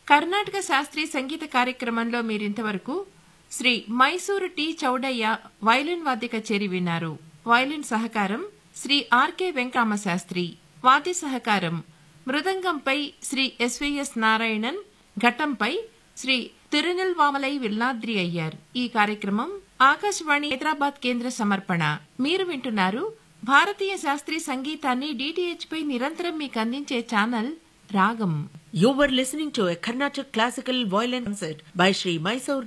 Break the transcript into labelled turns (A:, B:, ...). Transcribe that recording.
A: కర్ణాటక శాస్త్రీయ సంగీత కార్యక్రమంలో మీరింతవరకు శ్రీ మైసూరు టి చౌడయ్య వైలిన్ వాద్య కచేరి విన్నారు వైలిన్ సహకారం శ్రీ ఆర్కే వెంకటామ శాస్త్రి వాద్య సహకారం మృదంగంపై శ్రీ ఎస్విఎస్ నారాయణన్ ఘటంపై శ్రీ తిరునెల్వామలై విల్లాద్రి అయ్యార్ ఈ కార్యక్రమం ఆకాశవాణి హైదరాబాద్ కేంద్ర సమర్పణ మీరు వింటున్నారు భారతీయ శాస్త్రీయ సంగీతాన్ని డిటిహెచ్ పై నిరంతరం మీకు అందించే ఛానల్ రాగం
B: You were listening to a Carnatic classical violin concert by Sri Mysore